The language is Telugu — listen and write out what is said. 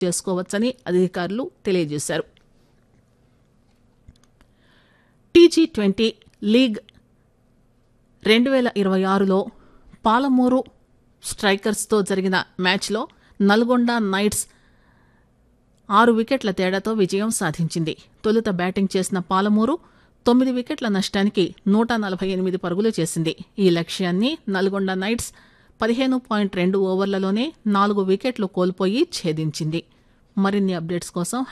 చేసుకోవచ్చని అధికారులు తెలియజేశారు టీజీ ట్వంటీ లీగ్ రెండు వేల ఇరవై ఆరులో పాలమూరు స్ట్రైకర్స్తో జరిగిన మ్యాచ్లో నల్గొండ నైట్స్ ఆరు వికెట్ల తేడాతో విజయం సాధించింది తొలుత బ్యాటింగ్ చేసిన పాలమూరు తొమ్మిది వికెట్ల నష్టానికి నూట నలభై ఎనిమిది పరుగులు చేసింది ఈ లక్ష్యాన్ని నల్గొండ నైట్స్ పదిహేను పాయింట్ రెండు ఓవర్లలోనే నాలుగు వికెట్లు కోల్పోయి ఛేదించింది మరిన్ని అప్డేట్స్ కోసం